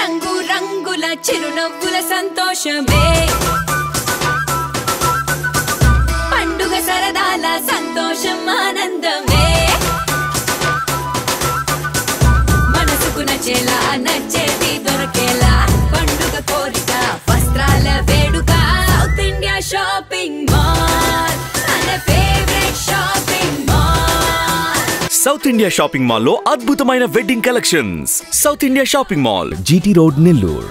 రంగు రంగుల చిరునవ్వుల సంతోషమే పండుగ సరదాల సంతోషం ఆనందమే మనసుకు నచ్చేలా నచ్చేది దొరకేలా పండుగ కోరిక వస్త్రాల వేడుక సౌత్ ఇండియా షాపింగ్ మాల్ మన favourite shopping mall South India Shopping మాల్లో అద్భుతమైన wedding collections South India Shopping Mall GT road Nellore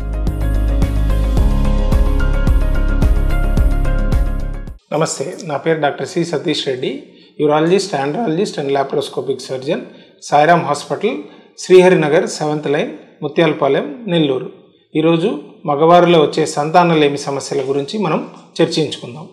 నమస్తే నా పేరు doctor C Satish Reddy urologist andrologist and laparoscopic surgeon Sairam hospital Shriharinagar seventh line Muthyalapalem Nellore ఈరోజు మగవారిలో వచ్చే సంతానలేమి సమస్యల గురించి మనం చర్చించుకుందాం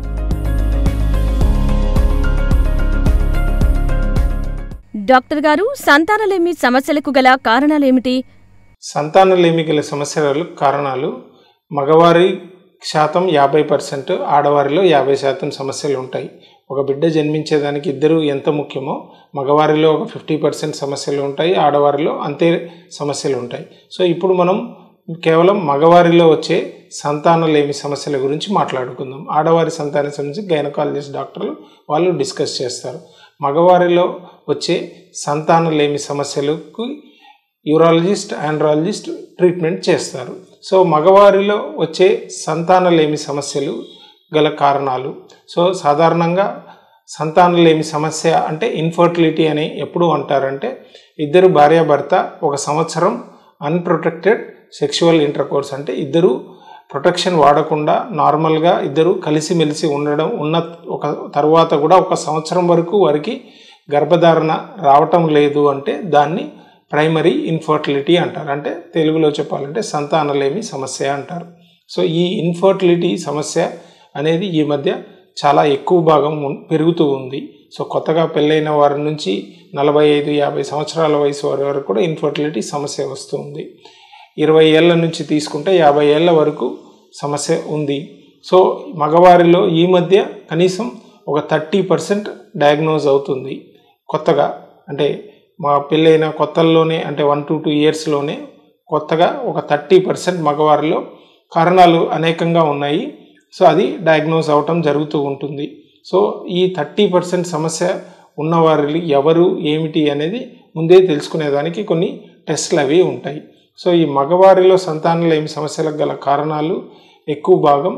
డాక్టర్ గారు సంతానలేమి సమస్యలకు గల కారణాలేమిటి సంతానలేమి గల సమస్యల కారణాలు మగవారి శాతం యాభై పర్సెంట్ ఆడవారిలో యాభై శాతం సమస్యలు ఉంటాయి ఒక బిడ్డ జన్మించేదానికి ఇద్దరు ఎంత ముఖ్యమో మగవారిలో ఒక ఫిఫ్టీ పర్సెంట్ సమస్యలు ఉంటాయి ఆడవారిలో అంతే సమస్యలు ఉంటాయి సో ఇప్పుడు మనం కేవలం మగవారిలో వచ్చే సంతానలేమి సమస్యల గురించి మాట్లాడుకుందాం ఆడవారి సంతాన సమస్య గైనకాలజిస్ట్ డాక్టర్లు వాళ్ళు డిస్కస్ చేస్తారు మగవారిలో వచ్చే సంతానలేమి సమస్యలకు యూరాలజిస్ట్ ఆండ్రాలజిస్ట్ ట్రీట్మెంట్ చేస్తారు సో మగవారిలో వచ్చే సంతానలేమి సమస్యలు గల కారణాలు సో సాధారణంగా సంతానలేమి సమస్య అంటే ఇన్ఫర్టిలిటీ అని ఎప్పుడు అంటారంటే ఇద్దరు భార్యాభర్త ఒక సంవత్సరం అన్ప్రొటెక్టెడ్ సెక్షువల్ ఇంటర్కోర్స్ అంటే ఇద్దరు ప్రొటెక్షన్ వాడకుండా నార్మల్గా ఇద్దరు కలిసిమెలిసి ఉండడం ఉన్న ఒక తర్వాత కూడా ఒక సంవత్సరం వరకు వారికి గర్భధారణ రావటం లేదు అంటే దాన్ని ప్రైమరీ ఇన్ఫర్టిలిటీ అంటారు అంటే తెలుగులో చెప్పాలంటే సంతానలేమి సమస్య అంటారు సో ఈ ఇన్ఫర్టిలిటీ సమస్య అనేది ఈ మధ్య చాలా ఎక్కువ భాగం ఉన్- పెరుగుతూ ఉంది సో కొత్తగా పెళ్ళైన వారి నుంచి నలభై ఐదు యాభై సంవత్సరాల వయసు వారి వరకు కూడా ఇన్ఫర్టిలిటీ సమస్య వస్తుంది ఇరవై ఏళ్ళ నుంచి తీసుకుంటే యాభై ఏళ్ళ వరకు సమస్య ఉంది సో మగవారిలో ఈ మధ్య కనీసం ఒక థర్టీ పర్సెంట్ డయాగ్నోజ్ అవుతుంది కొత్తగా అంటే మా పెళ్ళైన కొత్తల్లోనే అంటే వన్ టు టూ ఇయర్స్లోనే కొత్తగా ఒక థర్టీ పర్సెంట్ మగవారిలో కారణాలు అనేకంగా ఉన్నాయి సో అది డయాగ్నోజ్ అవటం జరుగుతూ ఉంటుంది సో ఈ థర్టీ పర్సెంట్ సమస్య ఉన్నవారి ఎవరు ఏమిటి అనేది ముందే తెలుసుకునేదానికి కొన్ని టెస్ట్లు అవి ఉంటాయి సో ఈ మగవారిలో సంతానలేమి సమస్యలకు గల కారణాలు ఎక్కువ భాగం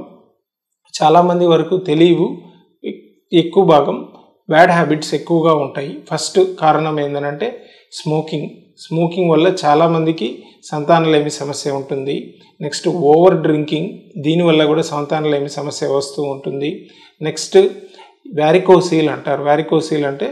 చాలామంది వరకు తెలియవు ఎక్- ఎక్కువ భాగం బ్యాడ్ హ్యాబిట్స్ ఎక్కువగా ఉంటాయి ఫస్ట్ కారణం ఏంటంటే స్మోకింగ్ స్మోకింగ్ వల్ల చాలామందికి సంతానలేమి సమస్య ఉంటుంది నెక్స్ట్ ఓవర్ డ్రింకింగ్ దీనివల్ల కూడా సంతానలేమి సమస్య వస్తూ ఉంటుంది నెక్స్ట్ వ్యారికోసీల్ అంటారు వ్యారికోసీల్ అంటే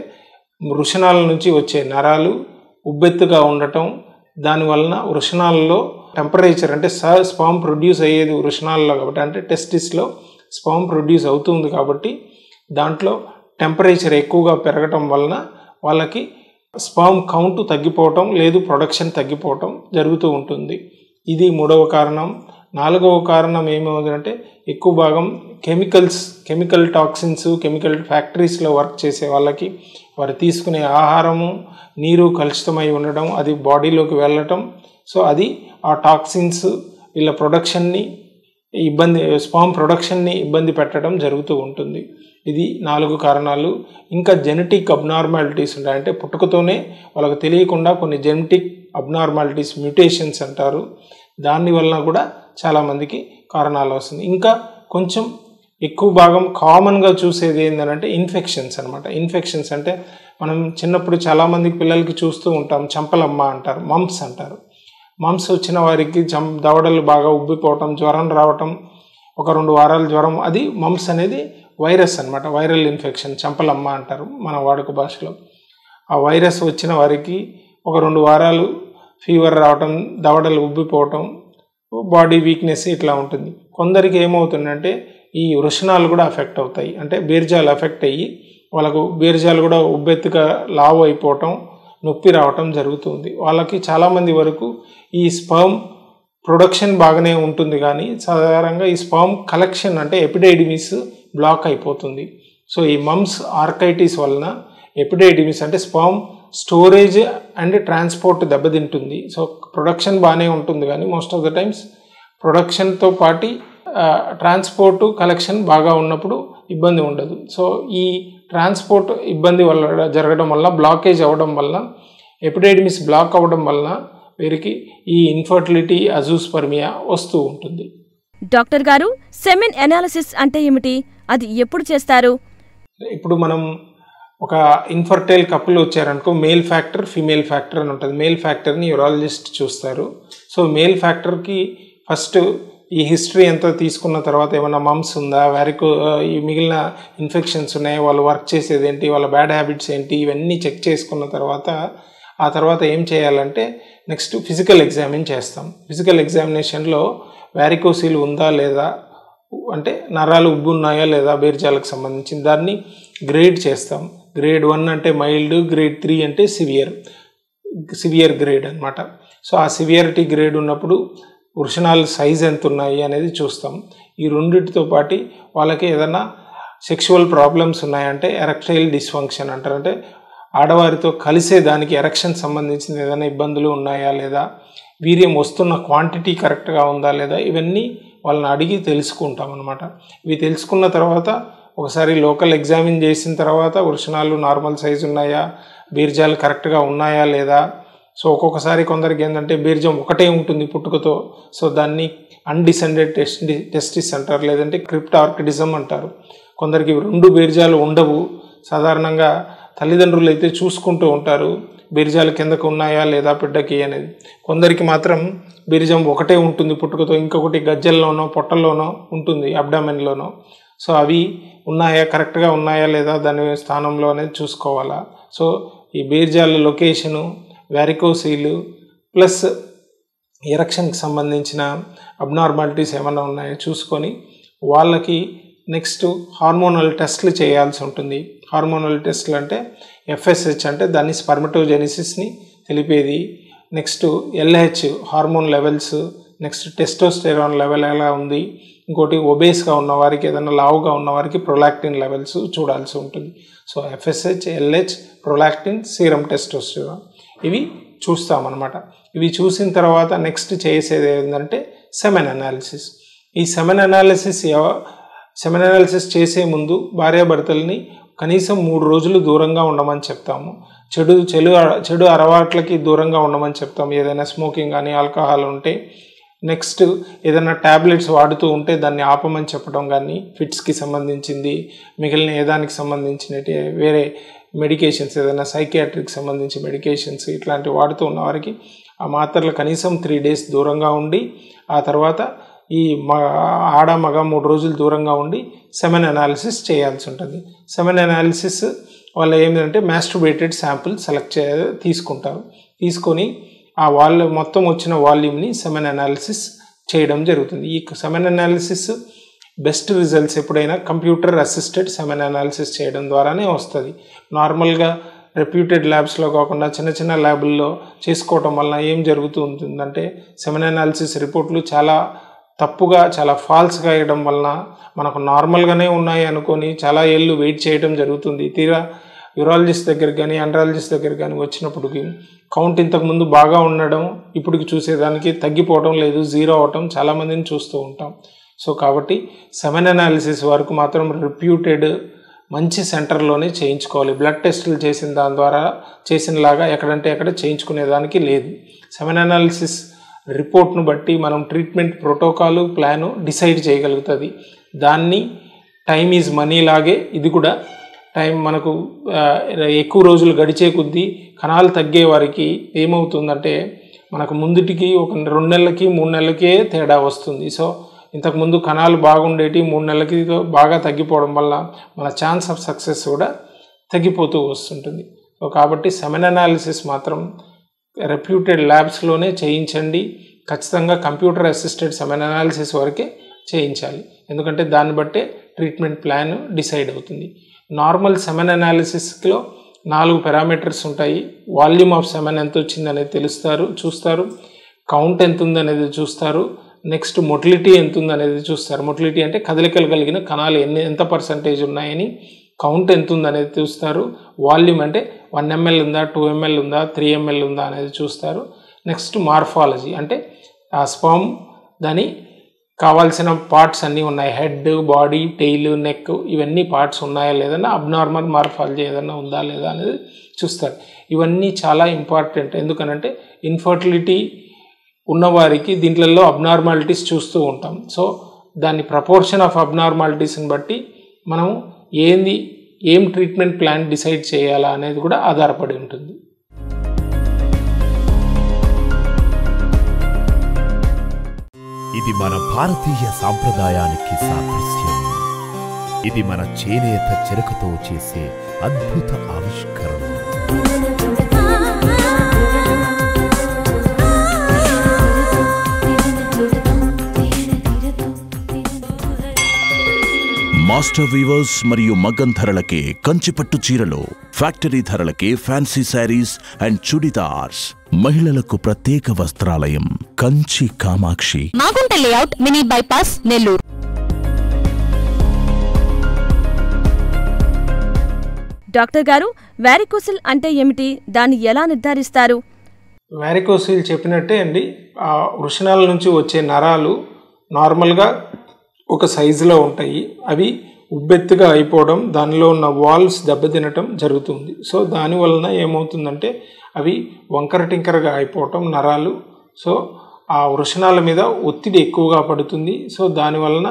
వృషణాల నుంచి వచ్చే నరాలు ఉబ్బెత్తుగా ఉండటం దానివలన వృషణాలలో టెంపరేచర్ అంటే స స్పామ్ ప్రొడ్యూస్ అయ్యేది వృషణాలలో కాబట్టి అంటే టెస్టిస్లో స్పామ్ ప్రొడ్యూస్ అవుతుంది కాబట్టి దాంట్లో టెంపరేచర్ ఎక్కువగా పెరగటం వలన వాళ్ళకి స్పామ్ కౌంట్ తగ్గిపోవటం లేదు ప్రొడక్షన్ తగ్గిపోవటం జరుగుతూ ఉంటుంది ఇది మూడవ కారణం నాలుగవ కారణం ఏమవుతుందంటే ఎక్కువ భాగం కెమికల్స్ కెమికల్ టాక్సిన్స్ కెమికల్ ఫ్యాక్టరీస్లో వర్క్ చేసే వాళ్ళకి వారు తీసుకునే ఆహారము నీరు కలుషితమై ఉండడం అది బాడీలోకి వెళ్ళటం సో అది ఆ టాక్సిన్స్ వీళ్ళ ప్రొడక్షన్ని ఇబ్బంది స్పామ్ ప్రొడక్షన్ని ఇబ్బంది పెట్టడం జరుగుతూ ఉంటుంది ఇది నాలుగు కారణాలు ఇంకా జెనెటిక్ అబ్నార్మాలిటీస్ ఉంటాయి అంటే పుట్టుకతోనే వాళ్ళకి తెలియకుండా కొన్ని జెనెటిక్ అబ్నార్మాలిటీస్ మ్యూటేషన్స్ అంటారు దాని వలన కూడా చాలామందికి కారణాలు వస్తుంది ఇంకా కొంచెం ఎక్కువ భాగం కామన్గా చూసేది ఏంటంటే ఇన్ఫెక్షన్స్ అనమాట ఇన్ఫెక్షన్స్ అంటే మనం చిన్నప్పుడు చాలామందికి పిల్లలకి చూస్తూ ఉంటాం చంపలమ్మ అంటారు మమ్స్ అంటారు మమ్స్ వచ్చిన వారికి చం దవడలు బాగా ఉబ్బిపోవటం జ్వరం రావటం ఒక రెండు వారాల జ్వరం అది మమ్స్ అనేది వైరస్ అన్నమాట వైరల్ ఇన్ఫెక్షన్ చంపలమ్మ అంటారు మన వాడుక భాషలో ఆ వైరస్ వచ్చిన వారికి ఒక రెండు వారాలు ఫీవర్ రావటం దవడలు ఉబ్బిపోవటం బాడీ వీక్నెస్ ఇట్లా ఉంటుంది కొందరికి ఏమవుతుందంటే ఈ వృషణాలు కూడా అఫెక్ట్ అవుతాయి అంటే బీర్జాలు ఎఫెక్ట్ అయ్యి వాళ్ళకు బీర్జాలు కూడా ఉబ్బెత్తుగా లావు అయిపోవటం నొప్పి రావటం జరుగుతుంది వాళ్ళకి చాలామంది వరకు ఈ స్పర్మ్ ప్రొడక్షన్ బాగానే ఉంటుంది కానీ సాధారణంగా ఈ స్పర్మ్ కలెక్షన్ అంటే ఎపిడైడిమిస్ బ్లాక్ అయిపోతుంది సో ఈ మమ్స్ ఆర్కైటిస్ వలన ఎపిడైడిమిస్ అంటే స్పర్మ్ స్టోరేజ్ అండ్ ట్రాన్స్పోర్ట్ దెబ్బతింటుంది సో ప్రొడక్షన్ బాగానే ఉంటుంది కానీ మోస్ట్ ఆఫ్ ద టైమ్స్ ప్రొడక్షన్తో పాటు ట్రాన్స్పోర్ట్ కలెక్షన్ బాగా ఉన్నప్పుడు ఇబ్బంది ఉండదు సో ఈ ట్రాన్స్పోర్ట్ ఇబ్బంది వల్ల జరగడం వల్ల బ్లాకేజ్ అవ్వడం వల్ల ఎపిడైడమిస్ బ్లాక్ అవ్వడం వలన వీరికి ఈ ఇన్ఫర్టిలిటీ అజూస్పర్మియా వస్తూ ఉంటుంది డాక్టర్ గారు సెమెన్ ఎనాలిసిస్ అంటే ఏమిటి అది ఎప్పుడు చేస్తారు ఇప్పుడు మనం ఒక ఇన్ఫర్టైల్ కపుల్ వచ్చారనుకో మేల్ ఫ్యాక్టర్ ఫీమేల్ ఫ్యాక్టర్ అని ఉంటుంది మేల్ ఫ్యాక్టర్ని యూరాలజిస్ట్ చూస్తారు సో మేల్ ఫ్యాక్టర్కి ఫస్ట్ ఈ హిస్టరీ ఎంత తీసుకున్న తర్వాత ఏమైనా మమ్స్ ఉందా వారికి ఈ మిగిలిన ఇన్ఫెక్షన్స్ ఉన్నాయి వాళ్ళు వర్క్ చేసేది ఏంటి వాళ్ళ బ్యాడ్ హ్యాబిట్స్ ఏంటి ఇవన్నీ చెక్ చేసుకున్న తర్వాత ఆ తర్వాత ఏం చేయాలంటే నెక్స్ట్ ఫిజికల్ ఎగ్జామిన్ చేస్తాం ఫిజికల్ ఎగ్జామినేషన్లో వ్యారికోసీల్ ఉందా లేదా అంటే నరాలు ఉబ్బు ఉన్నాయా లేదా బీర్జాలకు సంబంధించిన దాన్ని గ్రేడ్ చేస్తాం గ్రేడ్ వన్ అంటే మైల్డ్ గ్రేడ్ త్రీ అంటే సివియర్ సివియర్ గ్రేడ్ అన్నమాట సో ఆ సివియరిటీ గ్రేడ్ ఉన్నప్పుడు వృషణాలు సైజ్ ఎంత ఉన్నాయి అనేది చూస్తాం ఈ రెండింటితో పాటు వాళ్ళకి ఏదైనా సెక్షువల్ ప్రాబ్లమ్స్ ఉన్నాయంటే ఎరక్టైల్ డిస్ఫంక్షన్ అంటారు అంటే ఆడవారితో కలిసే దానికి ఎరక్షన్ సంబంధించిన ఏదైనా ఇబ్బందులు ఉన్నాయా లేదా వీర్యం వస్తున్న క్వాంటిటీ కరెక్ట్గా ఉందా లేదా ఇవన్నీ వాళ్ళని అడిగి తెలుసుకుంటాం అనమాట ఇవి తెలుసుకున్న తర్వాత ఒకసారి లోకల్ ఎగ్జామిన్ చేసిన తర్వాత వృషణాలు నార్మల్ సైజు ఉన్నాయా బీర్జాలు కరెక్ట్గా ఉన్నాయా లేదా సో ఒక్కొక్కసారి కొందరికి ఏంటంటే బీర్జం ఒకటే ఉంటుంది పుట్టుకతో సో దాన్ని అన్డిసెండెడ్ టెస్టి టెస్టిస్ అంటారు లేదంటే క్రిప్ట్ ఆర్కిడిజం అంటారు కొందరికి రెండు బీర్జాలు ఉండవు సాధారణంగా తల్లిదండ్రులు అయితే చూసుకుంటూ ఉంటారు బీర్జాలు కిందకు ఉన్నాయా లేదా బిడ్డకి అనేది కొందరికి మాత్రం బీర్జం ఒకటే ఉంటుంది పుట్టుకతో ఇంకొకటి గజ్జల్లోనో పొట్టల్లోనో ఉంటుంది అబ్డామెన్లోనో సో అవి ఉన్నాయా కరెక్ట్గా ఉన్నాయా లేదా దాని స్థానంలో అనేది చూసుకోవాలా సో ఈ బీర్జాల లొకేషను వ్యారికోసీలు ప్లస్ ఎరక్షన్కి సంబంధించిన అబ్నార్మాలిటీస్ ఏమైనా ఉన్నాయో చూసుకొని వాళ్ళకి నెక్స్ట్ హార్మోనల్ టెస్ట్లు చేయాల్సి ఉంటుంది హార్మోనల్ టెస్ట్లు అంటే ఎఫ్ఎస్హెచ్ అంటే దాన్ని స్పర్మటోజెనిసిస్ని తెలిపేది next LH hormone levels next testosterone level ఎలా ఉంది ఇంకోటి ఒబేస్గా ఉన్న వారికి ఏదైనా లావుగా ఉన్న వారికి ప్రొలాక్టిన్ లెవెల్స్ చూడాల్సి ఉంటుంది so FSH LH prolactin serum testosterone ఇవి చూస్తామన్నమాట ఇవి చూసిన తర్వాత నెక్స్ట్ చేసేది ఏంటంటే సెమెన్ అనాలిసిస్ ఈ సెమెన్ అనాలిసిస్ సెమెన్ అనాలిసిస్ చేసే ముందు భార్యాభర్తల్ని కనీసం మూడు రోజులు దూరంగా ఉండమని చెప్తాము చెడు చెడు చెడు అలవాట్లకి దూరంగా ఉండమని చెప్తాము ఏదైనా స్మోకింగ్ కానీ ఆల్కహాల్ ఉంటే నెక్స్ట్ ఏదైనా ట్యాబ్లెట్స్ వాడుతూ ఉంటే దాన్ని ఆపమని చెప్పడం కానీ ఫిట్స్కి సంబంధించింది మిగిలిన ఏదానికి సంబంధించినటి వేరే మెడికేషన్స్ ఏదైనా సైకియాట్రిక్ సంబంధించి మెడికేషన్స్ ఇట్లాంటివి వాడుతూ ఉన్న వారికి ఆ మాత్రలు కనీసం త్రీ డేస్ దూరంగా ఉండి ఆ తర్వాత ఈ మ ఆడ మగ మూడు రోజులు దూరంగా ఉండి సెమెన్ అనాలిసిస్ చేయాల్సి ఉంటుంది సెమెన్ అనాలిసిస్ వాళ్ళు ఏంటంటే మ్యాస్ట్రుబేటెడ్ శాంపుల్ సెలెక్ట్ చే తీసుకుంటారు తీసుకొని ఆ వాల్ మొత్తం వచ్చిన వాల్యూమ్ని సెమెన్ అనాలిసిస్ చేయడం జరుగుతుంది ఈ సెమెన్ అనాలిసిస్ బెస్ట్ రిజల్ట్స్ ఎప్పుడైనా కంప్యూటర్ అసిస్టెడ్ సెమెన్ అనాలిసిస్ చేయడం ద్వారానే వస్తుంది నార్మల్గా రెప్యూటెడ్ ల్యాబ్స్లో కాకుండా చిన్న చిన్న ల్యాబుల్లో చేసుకోవటం వలన ఏం జరుగుతూ ఉంటుందంటే సెమెన్ అనాలిసిస్ రిపోర్ట్లు చాలా తప్పుగా చాలా ఫాల్స్గా వేయడం వలన మనకు నార్మల్గానే ఉన్నాయి అనుకొని చాలా ఏళ్ళు వెయిట్ చేయడం జరుగుతుంది తీరా యూరాలజిస్ట్ దగ్గర కానీ అండ్రాలజిస్ట్ దగ్గర కానీ వచ్చినప్పటికి కౌంట్ ఇంతకుముందు బాగా ఉండడం ఇప్పటికి చూసేదానికి తగ్గిపోవడం లేదు జీరో అవటం చాలామందిని చూస్తూ ఉంటాం సో కాబట్టి సెమెన్ అనాలిసిస్ వరకు మాత్రం రిప్యూటెడ్ మంచి సెంటర్లోనే చేయించుకోవాలి బ్లడ్ టెస్టులు చేసిన దాని ద్వారా చేసినలాగా ఎక్కడంటే ఎక్కడ చేయించుకునేదానికి లేదు సెమెన్ అనాలిసిస్ రిపోర్ట్ను బట్టి మనం ట్రీట్మెంట్ ప్రోటోకాలు ప్లాను డిసైడ్ చేయగలుగుతుంది దాన్ని టైం ఈజ్ మనీ లాగే ఇది కూడా టైం మనకు ఎక్కువ రోజులు గడిచే కొద్దీ కణాలు తగ్గే వారికి ఏమవుతుందంటే మనకు ముందుటికి ఒక రెండు నెలలకి మూడు నెలలకే తేడా వస్తుంది సో ఇంతకుముందు కణాలు బాగుండేటి మూడు నెలలకి బాగా తగ్గిపోవడం వల్ల మన ఛాన్స్ ఆఫ్ సక్సెస్ కూడా తగ్గిపోతూ వస్తుంటుంది సో కాబట్టి సెమెన్ అనాలిసిస్ మాత్రం రెప్యూటెడ్ ల్యాబ్స్లోనే చేయించండి ఖచ్చితంగా కంప్యూటర్ అసిస్టెడ్ సెమెన్ అనాలిసిస్ వరకే చేయించాలి ఎందుకంటే దాన్ని బట్టే ట్రీట్మెంట్ ప్లాన్ డిసైడ్ అవుతుంది నార్మల్ సెమెన్ అనాలిసిస్లో నాలుగు పారామీటర్స్ ఉంటాయి వాల్యూమ్ ఆఫ్ సెమెన్ ఎంత వచ్చింది అనేది తెలుస్తారు చూస్తారు కౌంట్ ఎంత ఉంది అనేది చూస్తారు నెక్స్ట్ మొటిలిటీ ఎంత ఉంది అనేది చూస్తారు మొటిలిటీ అంటే కదలికలు కలిగిన కణాలు ఎన్ని ఎంత పర్సంటేజ్ ఉన్నాయని కౌంట్ ఎంత ఉంది అనేది చూస్తారు వాల్యూమ్ అంటే వన్ ఎంఎల్ ఉందా టూ ఎంఎల్ ఉందా త్రీ ఎంఎల్ ఉందా అనేది చూస్తారు నెక్స్ట్ మార్ఫాలజీ అంటే ఆ స్పర్మ్ దాని కావాల్సిన పార్ట్స్ అన్నీ ఉన్నాయి హెడ్ బాడీ టెయిల్ నెక్ ఇవన్నీ పార్ట్స్ ఉన్నాయా లేదన్నా అబ్నార్మల్ మార్ఫాలజీ ఏదన్నా ఉందా లేదా అనేది చూస్తారు ఇవన్నీ చాలా ఇంపార్టెంట్ ఎందుకనంటే ఇన్ఫర్టిలిటీ ఉన్నవారికి దీంట్లలో అబ్నార్మాలిటీస్ చూస్తూ ఉంటాం సో దాని ప్రపోర్షన్ ఆఫ్ అబ్నార్మాలిటీస్ని బట్టి మనం ఏంది ఏం ట్రీట్మెంట్ ప్లాన్ డిసైడ్ చేయాలా అనేది కూడా ఆధారపడి ఉంటుంది ఇది మన భారతీయ సాంప్రదాయానికి సాదృశ్యం ఇది మన చేనేత చెరకుతో చేసే అద్భుత ఆవిష్కరణ మాస్టర్ వీవర్స్ మరియు మగ్గం ధరలకే కంచిపట్టు చీరలు ఫ్యాక్టరీ ధరలకే ఫ్యాన్సీ శారీస్ అండ్ చుడిదార్స్ మహిళలకు ప్రత్యేక వస్త్రాలయం Kanchi Kamakshi Magunta layout mini bypass Nellore doctor గారు వ్యారికోసిల్ అంటే ఏమిటి దాన్ని ఎలా నిర్ధారిస్తారు వ్యారికోసిల్ చెప్పినట్టే అండి ఆ వృషణాల నుంచి వచ్చే నరాలు నార్మల్గా ఒక సైజులో ఉంటాయి అవి ఉబ్బెత్తుగా అయిపోవడం దానిలో ఉన్న వాల్స్ దెబ్బతినటం జరుగుతుంది సో దాని వలన ఏమవుతుందంటే అవి వంకర టింకరగా అయిపోవటం నరాలు సో ఆ వృషణాల మీద ఒత్తిడి ఎక్కువగా పడుతుంది సో దాని వలన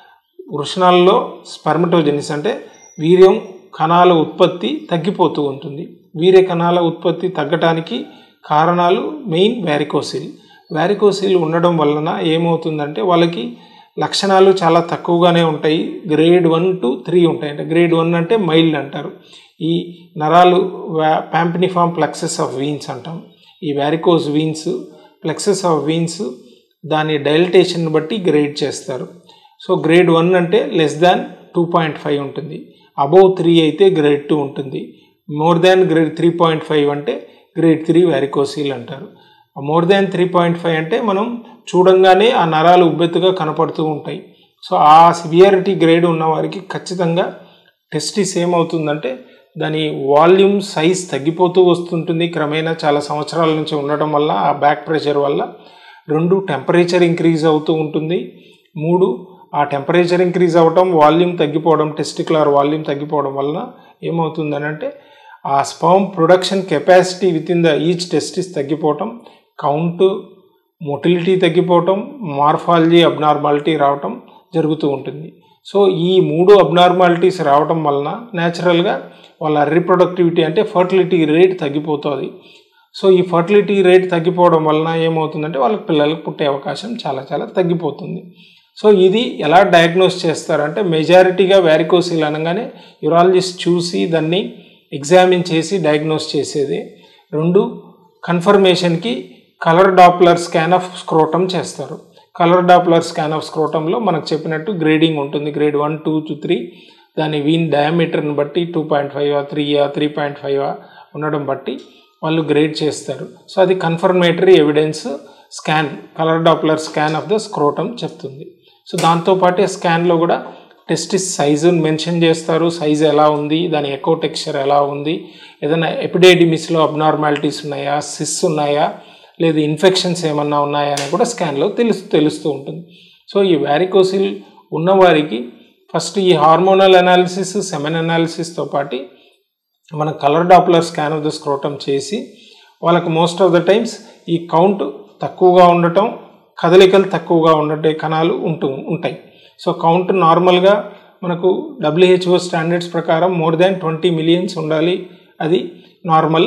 వృషణాల్లో స్పర్మటోజెనిస్ అంటే వీర్యం కణాల ఉత్పత్తి తగ్గిపోతూ ఉంటుంది వీర్య కణాల ఉత్పత్తి తగ్గటానికి కారణాలు మెయిన్ వ్యారికోసిల్ వ్యారికోసిల్ ఉండడం వలన ఏమవుతుందంటే వాళ్ళకి లక్షణాలు చాలా తక్కువగానే ఉంటాయి గ్రేడ్ వన్ టు త్రీ ఉంటాయి అంటే గ్రేడ్ వన్ అంటే మైల్డ్ అంటారు ఈ నరాలు ప్యాంపినిఫామ్ ప్లెక్సెస్ ఆఫ్ వీన్స్ అంటాం ఈ varicose veins plexus of veins దాని డైలటేషన్ బట్టి గ్రేడ్ చేస్తారు సో గ్రేడ్ వన్ అంటే less than two point five ఉంటుంది అబౌవ్ త్రీ అయితే గ్రేడ్ టూ ఉంటుంది more than grade three point five అంటే గ్రేడ్ త్రీ వ్యారికోసిల్ అంటారు more than three point five అంటే మనం చూడంగానే ఆ నరాలు ఉబ్బెత్తుగా కనపడుతూ ఉంటాయి సో ఆ సివియారిటీ గ్రేడ్ ఉన్న వారికి ఖచ్చితంగా టెస్టిస్ ఏమవుతుందంటే దాని వాల్యూమ్ సైజ్ తగ్గిపోతూ వస్తుంటుంది క్రమేణా చాలా సంవత్సరాల నుంచి ఉండటం వల్ల ఆ బ్యాక్ ప్రెషర్ వల్ల రెండు టెంపరేచర్ ఇంక్రీజ్ అవుతూ ఉంటుంది మూడు ఆ టెంపరేచర్ ఇంక్రీజ్ అవ్వటం వాల్యూమ్ తగ్గిపోవడం టెస్టికులర్ వాల్యూమ్ తగ్గిపోవడం వలన ఏమవుతుందనంటే ఆ sperm production capacity within the each testis తగ్గిపోవటం కౌంట్ మొటిలిటీ తగ్గిపోవటం మార్ఫాలజీ అబ్నార్మాలిటీ రావటం జరుగుతూ ఉంటుంది సో ఈ మూడు అబ్నార్మాలిటీస్ రావటం వలన న్యాచురల్గా వాళ్ళ రీప్రొడక్టివిటీ అంటే ఫర్టిలిటీ రేట్ తగ్గిపోతుంది సో ఈ ఫర్టిలిటీ రేట్ తగ్గిపోవడం వలన ఏమవుతుందంటే వాళ్ళకి పిల్లలకు పుట్టే అవకాశం చాలా చాలా తగ్గిపోతుంది సో ఇది ఎలా డయాగ్నోస్ చేస్తారంటే మెజారిటీగా వ్యారికోసిల్ అనగానే యూరాలజిస్ట్ చూసి దాన్ని ఎగ్జామిన్ చేసి డయాగ్నోస్ చేసేది రెండు కన్ఫర్మేషన్కి colour Doppler scan of scrotum చేస్తారు కలర్ డాప్లర్ స్కాన్ ఆఫ్ స్క్రోటంలో మనకు చెప్పినట్టు గ్రేడింగ్ ఉంటుంది grade one two to three దాని వీన్ డయామీటర్ని బట్టి two point five three three point five ఉండడం బట్టి వాళ్ళు గ్రేడ్ చేస్తారు సో అది confirmatory evidence scan colour Doppler scan of the scrotum చెప్తుంది సో దాంతోపాటు స్కాన్లో కూడా టెస్టిస్ సైజుని మెన్షన్ చేస్తారు సైజు ఎలా ఉంది దాని ఎకో టెక్స్చర్ ఎలా ఉంది ఏదైనా ఎపిడైడిమిస్లో అబ్నార్మాలిటీస్ ఉన్నాయా సిస్ ఉన్నాయా లేదు ఇన్ఫెక్షన్స్ ఏమన్నా ఉన్నాయా అని కూడా స్కాన్లో తెలుసు తెలుస్తూ ఉంటుంది సో ఈ వ్యారికోసిల్ ఉన్నవారికి ఫస్ట్ ఈ హార్మోనల్ అనాలిసిస్ సెమెన్ అనాలిసిస్తో పాటు మన colour Doppler scan of the scrotum చేసి వాళ్ళకి మోస్ట్ ఆఫ్ ద టైమ్స్ ఈ కౌంట్ తక్కువగా ఉండటం కదలికలు తక్కువగా ఉండటే కణాలు ఉంటూ ఉంటాయి సో కౌంట్ నార్మల్గా మనకు డబ్ల్యూహెచ్ఓ స్టాండర్డ్స్ ప్రకారం మోర్ దాన్ ట్వంటీ మిలియన్స్ ఉండాలి అది నార్మల్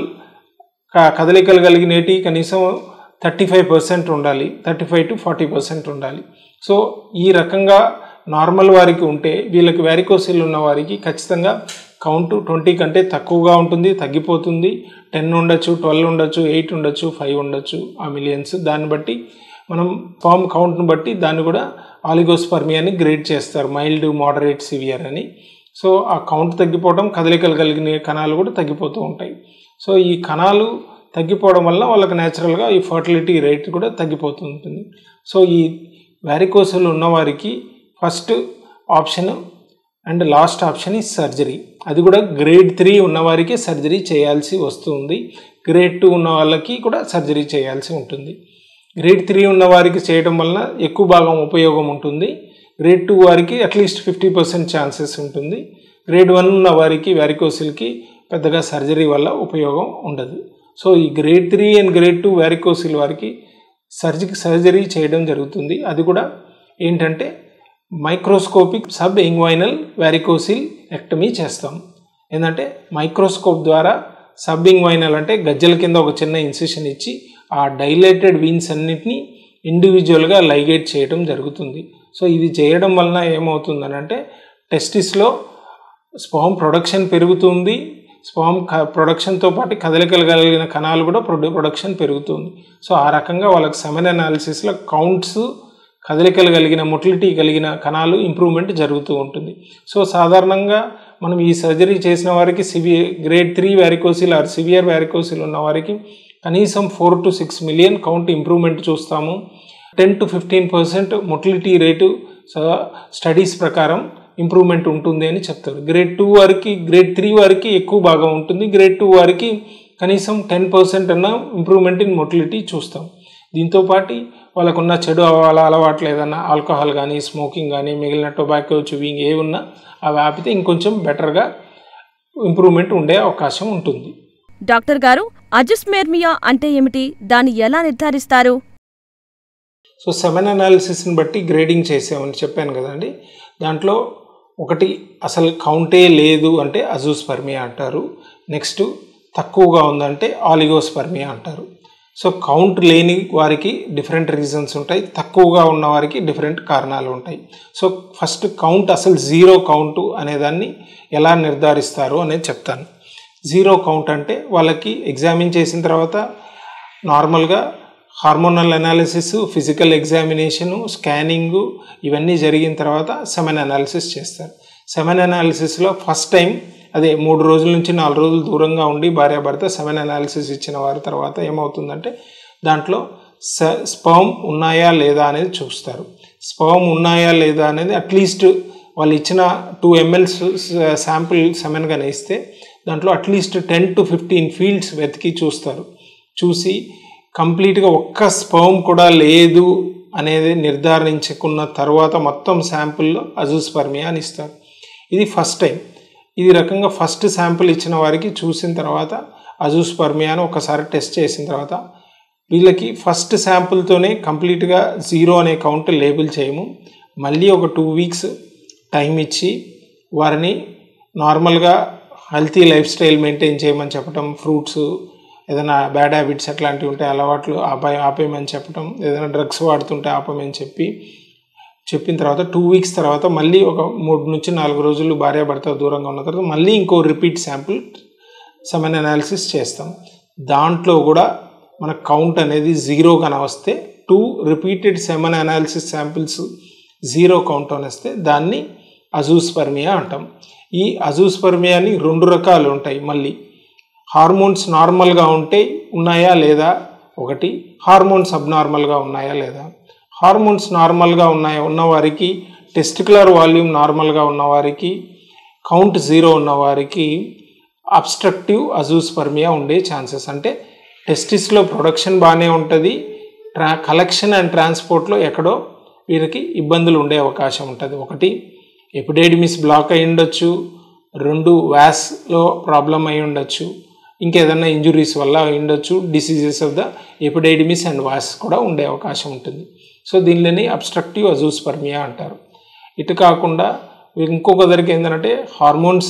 క- కదలికలు కలిగినేటి కనీసం థర్టీ ఫైవ్ పర్సెంట్ ఉండాలి thirty five to forty percent ఉండాలి సో ఈ రకంగా నార్మల్ వారికి ఉంటే వీళ్ళకి వ్యారికోసిల్ ఉన్న వారికి ఖచ్చితంగా కౌంట్ ట్వంటీ కంటే తక్కువగా ఉంటుంది తగ్గిపోతుంది టెన్ ఉండొచ్చు ట్వెల్వ్ ఉండొచ్చు ఎయిట్ ఉండొచ్చు ఫైవ్ ఉండొచ్చు ఆ మిలియన్స్ దాన్ని బట్టి మనం ఫామ్ కౌంట్ను బట్టి దాన్ని కూడా ఆలిగోస్పర్మి అని గ్రేడ్ చేస్తారు మైల్డ్ మోడరేట్ సివియర్ అని సో ఆ కౌంట్ తగ్గిపోవడం కదలికలు కలిగిన కణాలు కూడా తగ్గిపోతూ ఉంటాయి సో ఈ కణాలు తగ్గిపోవడం వల్ల వాళ్ళకి న్యాచురల్గా ఈ ఫర్టిలిటీ రేట్ కూడా తగ్గిపోతూ ఉంటుంది సో ఈ వ్యారికోసల్ ఉన్నవారికి first option and last option ఈ సర్జరీ అది కూడా గ్రేడ్ త్రీ ఉన్నవారికి సర్జరీ చేయాల్సి వస్తుంది గ్రేడ్ టూ ఉన్న వాళ్ళకి కూడా సర్జరీ చేయాల్సి ఉంటుంది గ్రేడ్ త్రీ ఉన్న వారికి చేయడం వలన ఎక్కువ భాగం ఉపయోగం ఉంటుంది గ్రేడ్ టూ వారికి అట్లీస్ట్ ఫిఫ్టీ పర్సెంట్ ఛాన్సెస్ ఉంటుంది గ్రేడ్ వన్ ఉన్న వారికి వ్యారికోసిల్కి పెద్దగా సర్జరీ వల్ల ఉపయోగం ఉండదు సో ఈ grade three and grade two varicocele వారికి సర్జరీ సర్జరీ చేయడం జరుగుతుంది అది కూడా ఏంటంటే microscopic sub inguinal varicocelectomy చేస్తాం ఏంటంటే మైక్రోస్కోప్ ద్వారా సబ్ ఇంగ్వైనల్ అంటే గజ్జల కింద ఒక చిన్న ఇన్సిషన్ ఇచ్చి ఆ డైలేటెడ్ వీన్స్ అన్నిటినీ ఇండివిజువల్గా లైగేట్ చేయడం జరుగుతుంది సో ఇది చేయడం వలన ఏమవుతుందని అంటే టెస్టిస్లో స్పామ్ ప్రొడక్షన్ పెరుగుతుంది స్పామ్ క ప్రొడక్షన్తో పాటు కదలికలు కలిగిన కణాలు కూడా ప్రొడ్యూ ప్రొడక్షన్ పెరుగుతుంది సో ఆ రకంగా వాళ్ళకి సెమెన్ అనాలిసిస్లో కౌంట్స్ కదలికలు కలిగిన మొటిలిటీ కలిగిన కణాలు ఇంప్రూవ్మెంట్ జరుగుతూ ఉంటుంది సో సాధారణంగా మనం ఈ సర్జరీ చేసిన వారికి severe grade three varicocele or severe varicocele ఉన్న వారికి కనీసం four to six million count improvement చూస్తాము ten to fifteen percent motility rate studies ప్రకారం ఇంప్రూవ్మెంట్ ఉంటుంది అని చెప్తారు గ్రేడ్ టూ వారికి గ్రేడ్ త్రీ వారికి ఎక్కువ భాగం ఉంటుంది గ్రేడ్ టూ వారికి కనీసం టెన్ పర్సెంట్ అన్న ఇంప్రూవ్మెంట్ ఇన్ మొటిలిటీ చూస్తాం దీంతో పాటు వాళ్ళకున్న చెడు అల అలవాట్లు ఏదన్నా ఆల్కహాల్ కానీ స్మోకింగ్ కానీ మిగిలిన టొబాకో చూవింగ్ ఏ ఉన్నా అవి ఆపితే ఇంకొంచెం బెటర్గా ఇంప్రూవ్మెంట్ ఉండే అవకాశం ఉంటుంది డాక్టర్ గారు అజిస్మేర్మియా అంటే ఏమిటి దాన్ని ఎలా నిర్ధారిస్తారు సో సెమెన్ అనాలిసిస్ని బట్టి గ్రేడింగ్ చేసామని చెప్పాను కదండి దాంట్లో ఒకటి అసలు కౌంటే లేదు అంటే అజూస్పర్మియా అంటారు నెక్స్ట్ తక్కువగా ఉందంటే ఆలిగోస్పర్మియా అంటారు సో కౌంట్ లేని వారికి డిఫరెంట్ రీజన్స్ ఉంటాయి తక్కువగా ఉన్న వారికి డిఫరెంట్ కారణాలు ఉంటాయి సో ఫస్ట్ కౌంట్ అసలు జీరో కౌంటు అనేదాన్ని ఎలా నిర్ధారిస్తారు అనేది చెప్తాను జీరో కౌంట్ అంటే వాళ్ళకి ఎగ్జామిన్ చేసిన తర్వాత నార్మల్గా hormonal analysis physical examination scanning ఇవన్నీ జరిగిన తర్వాత సెమెన్ అనాలిసిస్ చేస్తారు సెమెన్ అనాలిసిస్లో ఫస్ట్ టైం అదే మూడు రోజుల నుంచి నాలుగు రోజులు దూరంగా ఉండి భార్యాభర్త సెమెన్ అనాలిసిస్ ఇచ్చిన వారి తర్వాత ఏమవుతుందంటే దాంట్లో స స్పర్మ్ ఉన్నాయా లేదా అనేది చూస్తారు స్పర్మ్ ఉన్నాయా లేదా అనేది అట్లీస్ట్ వాళ్ళు ఇచ్చిన టూ ఎంఎల్స్ శాంపుల్ సెమెన్గానే ఇస్తే దాంట్లో at least ten to fifteen fields వెతికి చూస్తారు చూసి కంప్లీట్గా ఒక్క స్పర్మ్ కూడా లేదు అనేది నిర్ధారించుకున్న తర్వాత మొత్తం శాంపుల్లో అజూస్పర్మియా అని ఇస్తారు ఇది ఫస్ట్ టైం ఇది రకంగా ఫస్ట్ శాంపుల్ ఇచ్చిన వారికి చూసిన తర్వాత అజూస్పర్మియా అని ఒకసారి టెస్ట్ చేసిన తర్వాత వీళ్ళకి ఫస్ట్ శాంపుల్తోనే కంప్లీట్గా జీరో అనే కౌంట్ లేబుల్ చేయము మళ్ళీ ఒక టూ వీక్స్ టైం ఇచ్చి వారిని నార్మల్గా హెల్తీ లైఫ్ స్టైల్ మెయింటైన్ చేయమని చెప్పడం ఫ్రూట్స్ ఏదైనా బ్యాడ్ హ్యాబిట్స్ అట్లాంటివి ఉంటే అలవాట్లు ఆపే ఆపేయమని చెప్పడం ఏదైనా డ్రగ్స్ వాడుతుంటే ఆపేయమని చెప్పి చెప్పిన తర్వాత టూ వీక్స్ తర్వాత మళ్ళీ ఒక మూడు నుంచి నాలుగు రోజులు భార్యాభర్త దూరంగా ఉన్న తర్వాత మళ్ళీ ఇంకో రిపీట్ శాంపుల్ సెమెన్ అనాలిసిస్ చేస్తాం దాంట్లో కూడా మన కౌంట్ అనేది జీరో వస్తే two repeated semen analysis samples zero count అని వస్తే దాన్ని అజూస్పర్మియా అంటాం ఈ అజూస్పర్మియాని రెండు రకాలు ఉంటాయి మళ్ళీ హార్మోన్స్ నార్మల్గా ఉంటే ఉన్నాయా లేదా ఒకటి హార్మోన్స్ అబ్నార్మల్గా ఉన్నాయా లేదా హార్మోన్స్ నార్మల్గా ఉన్నాయా ఉన్నవారికి టెస్టికులర్ వాల్యూమ్ నార్మల్గా ఉన్నవారికి కౌంట్ జీరో ఉన్నవారికి అబ్స్ట్రక్టివ్ అజూస్పర్మియా ఉండే ఛాన్సెస్ అంటే టెస్టిస్లో ప్రొడక్షన్ బాగానే ఉంటుంది ట్రా కలెక్షన్ అండ్ ట్రాన్స్పోర్ట్లో ఎక్కడో వీరికి ఇబ్బందులు ఉండే అవకాశం ఉంటుంది ఒకటి ఎపిడైడమిస్ బ్లాక్ అయి ఉండొచ్చు రెండు వ్యాస్లో ప్రాబ్లం అయి ఉండొచ్చు ఇంకేదన్నా ఇంజురీస్ వల్ల అయి ఉండొచ్చు diseases of the epididymis and vas కూడా ఉండే అవకాశం ఉంటుంది సో దీనిని అబ్స్ట్రక్టివ్ అజూస్పర్మియా అంటారు ఇటు కాకుండా ఇంకొక దగ్గరికి ఏంటంటే హార్మోన్స్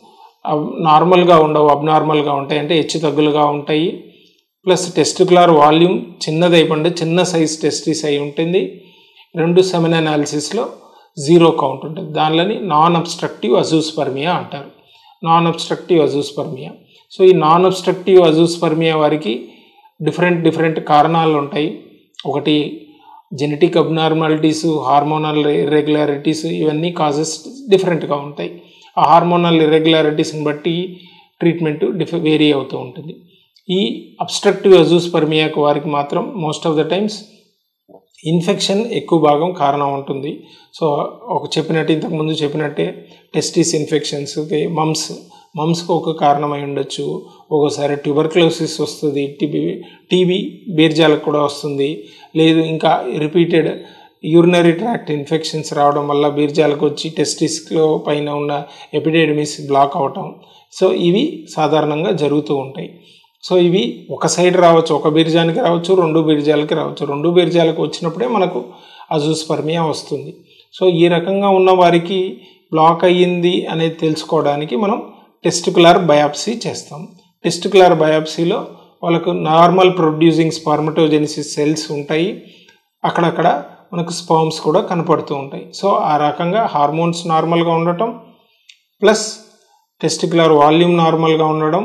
నార్మల్గా ఉండవు అబ్నార్మల్గా ఉంటాయి అంటే హెచ్చు తగ్గులుగా ఉంటాయి ప్లస్ టెస్టికులర్ వాల్యూమ్ చిన్నది అయిపోండి చిన్న సైజ్ టెస్టిస్ అయి ఉంటుంది రెండు సెమెన్ అనాలిసిస్లో జీరో కౌంట్ ఉంటుంది దానిలోని నాన్ అబ్స్ట్రక్టివ్ అజూస్పర్మియా అంటారు నాన్ అబ్స్ట్రక్టివ్ అజూస్పర్మియా సో ఈ నాన్ అబ్స్ట్రక్టివ్ అజూస్పర్మియా వారికి డిఫరెంట్ డిఫరెంట్ కారణాలు ఉంటాయి ఒకటి జెనెటిక్ అబ్నార్మాలిటీస్ హార్మోనల్ ఇర్రెగ్యులారిటీస్ ఇవన్నీ కాజెస్ డిఫరెంట్గా ఉంటాయి ఆ హార్మోనల్ ఇర్రెగ్యులారిటీస్ని బట్టి ట్రీట్మెంట్ డిఫ వేరీ అవుతూ ఉంటుంది ఈ అబ్స్ట్రక్టివ్ అజూస్పర్మియాకు వారికి మాత్రం most of the times infection ఎక్కువ భాగం కారణం ఉంటుంది సో ఒక చెప్పినట్టు ఇంతకుముందు చెప్పినట్టే టెస్టిస్ ఇన్ఫెక్షన్స్ మమ్స్ మమ్స్కి ఒక కారణమై ఉండొచ్చు ఒక్కోసారి ట్యూబర్క్లోసిస్ వస్తుంది టీబీ టీబీ బీర్జాలకు కూడా వస్తుంది లేదు ఇంకా రిపీటెడ్ యూరినరీ ట్రాక్ట్ ఇన్ఫెక్షన్స్ రావడం వల్ల బీర్జాలకు వచ్చి టెస్టిస్లో పైన ఉన్న ఎపిడెడమిస్ బ్లాక్ అవటం సో ఇవి సాధారణంగా జరుగుతూ ఉంటాయి సో ఇవి ఒక సైడ్ రావచ్చు ఒక బీర్జానికి రావచ్చు రెండు బీర్జాలకి రావచ్చు రెండు బీర్జాలకు వచ్చినప్పుడే మనకు అజూస్పర్మియా వస్తుంది సో ఈ రకంగా ఉన్న వారికి బ్లాక్ అయ్యింది అనేది తెలుసుకోవడానికి మనం టెస్టికులర్ బయాప్సీ చేస్తాం టెస్టికులర్ బయాప్సీలో వాళ్ళకు నార్మల్ ప్రొడ్యూసింగ్ స్పర్మటోజెనిసిస్ సెల్స్ ఉంటాయి అక్కడక్కడ మనకు స్పర్మ్స్ కూడా కనపడుతూ ఉంటాయి సో ఆ రకంగా హార్మోన్స్ నార్మల్గా ఉండటం ప్లస్ టెస్టికులర్ వాల్యూమ్ నార్మల్గా ఉండడం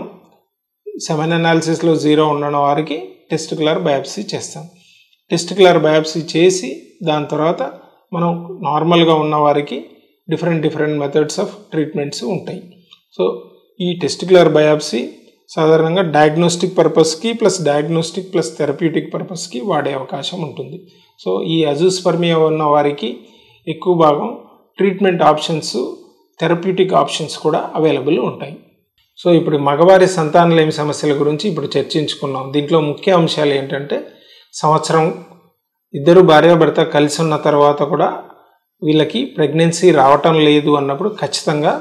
సెవెన్ అనాలిసిస్లో జీరో ఉండడం వారికి టెస్టికులర్ బయాప్సీ చేస్తాం టెస్టికులర్ బయాప్సీ చేసి దాని తర్వాత మనం నార్మల్గా ఉన్న వారికి different different methods of treatments ఉంటాయి సో ఈ టెస్టికులర్ బయాప్సీ సాధారణంగా డయాగ్నోస్టిక్ పర్పస్కి ప్లస్ డయాగ్నోస్టిక్ ప్లస్ థెరప్యూటిక్ పర్పస్కి వాడే అవకాశం ఉంటుంది సో ఈ అజూస్పర్మియా ఉన్న వారికి ఎక్కువ భాగం ట్రీట్మెంట్ ఆప్షన్స్ థెరప్యూటిక్ ఆప్షన్స్ కూడా అవైలబుల్ ఉంటాయి సో ఇప్పుడు మగవారి సంతానలేమి సమస్యల గురించి ఇప్పుడు చర్చించుకున్నాం దీంట్లో ముఖ్య అంశాలు ఏంటంటే సంవత్సరం ఇద్దరు భార్యాభర్త కలిసి ఉన్న తర్వాత కూడా వీళ్ళకి ప్రెగ్నెన్సీ రావటం లేదు అన్నప్పుడు ఖచ్చితంగా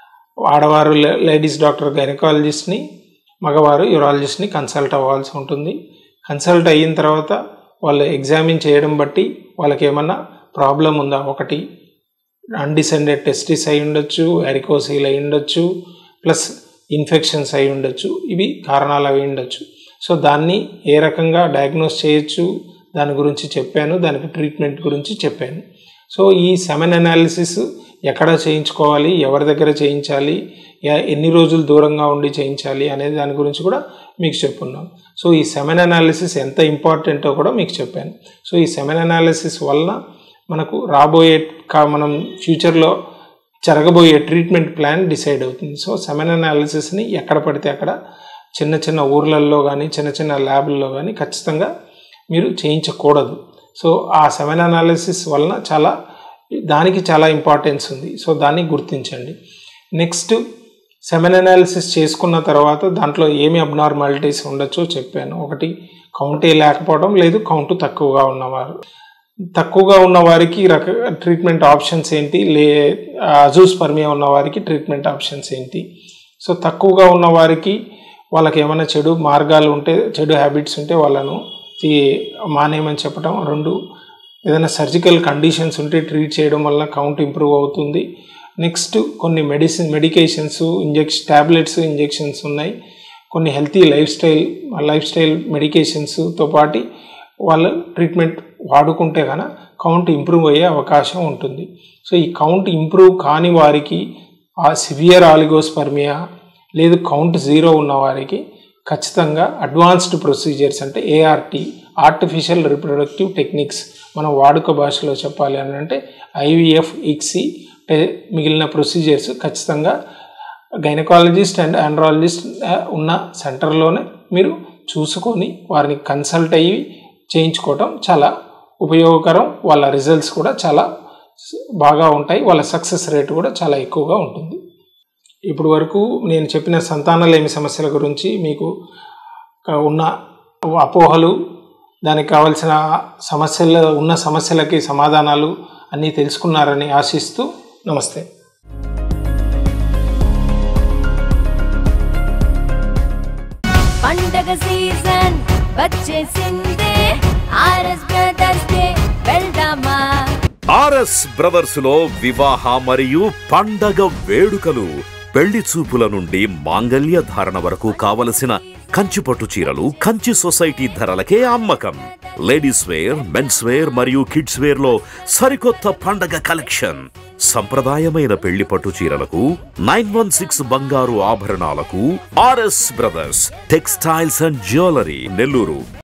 ఆడవారు లేడీస్ డాక్టర్ గైనకాలజిస్ట్ని మగవారు యూరాలజిస్ట్ని కన్సల్ట్ అవ్వాల్సి ఉంటుంది కన్సల్ట్ అయిన తర్వాత వాళ్ళు ఎగ్జామిన్ చేయడం బట్టి వాళ్ళకి ఏమన్నా ప్రాబ్లం ఉందా ఒకటి అన్డిసెండెడ్ టెస్టిస్ అయి ఉండొచ్చు ఎరికోసీల్ అయి ఉండొచ్చు ప్లస్ ఇన్ఫెక్షన్స్ అయి ఉండొచ్చు ఇవి కారణాలు అయి ఉండొచ్చు సో దాన్ని ఏ రకంగా డయాగ్నోస్ చేయొచ్చు దాని గురించి చెప్పాను దానికి ట్రీట్మెంట్ గురించి చెప్పాను సో ఈ సెమెన్ అనాలిసిస్ ఎక్కడ చేయించుకోవాలి ఎవరి దగ్గర చేయించాలి ఎ- ఎన్ని రోజులు దూరంగా ఉండి చేయించాలి అనే దాని గురించి కూడా మీకు చెప్పున్నాం సో ఈ సెమెన్ అనాలిసిస్ ఎంత ఇంపార్టెంటో కూడా మీకు చెప్పాను సో ఈ సెమెన్ అనాలిసిస్ వలన మనకు రాబోయే కా మనం ఫ్యూచర్లో జరగబోయే ట్రీట్మెంట్ ప్లాన్ డిసైడ్ అవుతుంది సో సెమెన్ అనాలిసిస్ని ఎక్కడ పడితే అక్కడ చిన్న చిన్న ఊర్లల్లో కానీ చిన్న చిన్న ల్యాబ్లలో కానీ ఖచ్చితంగా మీరు చేయించకూడదు సో ఆ సెమెన్ అనాలిసిస్ వలన చాలా దానికి చాలా ఇంపార్టెన్స్ ఉంది సో దాన్ని గుర్తించండి నెక్స్ట్ సెమెన్ అనాలిసిస్ చేసుకున్న తర్వాత దాంట్లో ఏమి అబ్నార్మాలిటీస్ ఉండొచ్చో చెప్పాను ఒకటి కౌంటే లేకపోవడం లేదు కౌంట్ తక్కువగా ఉన్నవారు తక్కువగా ఉన్న వారికి రక ట్రీట్మెంట్ ఆప్షన్స్ ఏంటి లే అజూస్పర్మియా ఉన్న వారికి ట్రీట్మెంట్ ఆప్షన్స్ ఏంటి సో తక్కువగా ఉన్న వారికి వాళ్ళకి ఏమైనా చెడు మార్గాలు ఉంటే చెడు హ్యాబిట్స్ ఉంటే వాళ్ళను ఈ మానేయమని చెప్పడం రెండు ఏదైనా సర్జికల్ కండిషన్స్ ఉంటే ట్రీట్ చేయడం వల్ల కౌంట్ ఇంప్రూవ్ అవుతుంది నెక్స్ట్ కొన్ని medicine medications injection tablets injections ఉన్నాయి కొన్ని healthy lifestyle lifestyle మెడికేషన్స్తో పాటు వాళ్ళ ట్రీట్మెంట్ వాడుకుంటే కనుక కౌంట్ ఇంప్రూవ్ అయ్యే అవకాశం ఉంటుంది సో ఈ కౌంట్ ఇంప్రూవ్ కాని వారికి ఆ సివియర్ ఆలిగోస్పర్మియా లేదు కౌంట్ జీరో ఉన్న వారికి ఖచ్చితంగా అడ్వాన్స్డ్ ప్రొసీజర్స్ అంటే ఏఆర్టీ ఆర్టిఫిషియల్ రిప్రొడక్టివ్ టెక్నిక్స్ మనం వాడుక భాషలో చెప్పాలి అని అంటే ఐవీఎఫ్ ఇక్సీ మిగిలిన ప్రొసీజర్స్ ఖచ్చితంగా గైనకాలజిస్ట్ అండ్ ఆండ్రాలజిస్ట్ ఉన్న సెంటర్లోనే మీరు చూసుకొని వారిని కన్సల్ట్ అయ్యి చేయించుకోవటం చాలా ఉపయోగకరం వాళ్ళ రిజల్ట్స్ కూడా చాలా బాగా ఉంటాయి వాళ్ళ సక్సెస్ రేట్ కూడా చాలా ఎక్కువగా ఉంటుంది ఇప్పుడు వరకు నేను చెప్పిన సంతానలేమి సమస్యల గురించి మీకు ఉన్న అపోహలు దానికి కావాల్సిన సమస్యలు ఉన్న సమస్యలకి సమాధానాలు అన్నీ తెలుసుకున్నారని ఆశిస్తూ నమస్తే పండగ సీజన్ వచ్చేసిందే ఆర్ఎస్ బ్రదర్స్ డే వెళ్దామా ఆర్ఎస్ బ్రదర్స్ లో వివాహ మరియు పండగ వేడుకలు పెళ్లి చూపుల నుండి మాంగల్య ధారణ వరకు కావలసిన కంచిపట్టు చీరలు కంచి సొసైటీ ధరలకే అమ్మకం లేడీస్ వేర్ మెన్స్ వేర్ మరియు కిడ్స్ వేర్ లో సరికొత్త పండగ కలెక్షన్ సంప్రదాయమైన పెళ్లి పట్టు చీరలకు నైన్ వన్ సిక్స్ బంగారు ఆభరణాలకు RS Brothers textiles and jewellery Nellore